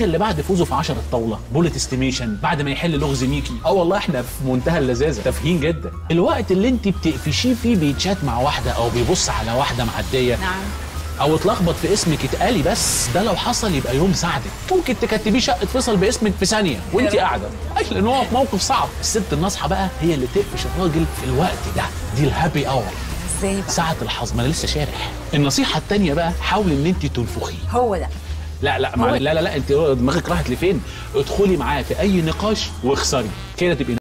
اللي بعد فوزه في 10 الطاوله بولت استيميشن بعد ما يحل لغز ميكي اه والله احنا في منتهى اللذاذه تافهين جدا الوقت اللي انت بتقفشيه فيه بيتشات مع واحده او بيبص على واحده معديه نعم او اتلخبط في اسمك اتقالي بس ده لو حصل يبقى يوم سعدك ممكن تكتبيه شقه فصل باسمك في ثانيه وانت قاعده اي لان هو في موقف صعب الست الناصحه بقى هي اللي تقفش الراجل في الوقت ده دي الهابي اور ازاي بقى ساعه الحظ ما انا لسه شارح النصيحه الثانيه بقى حاولي ان انت تنفخيه هو ده لا لا مع... لا لا لا انت دماغك راحت لفين ادخلي معاه في اي نقاش واخسري كده تبقي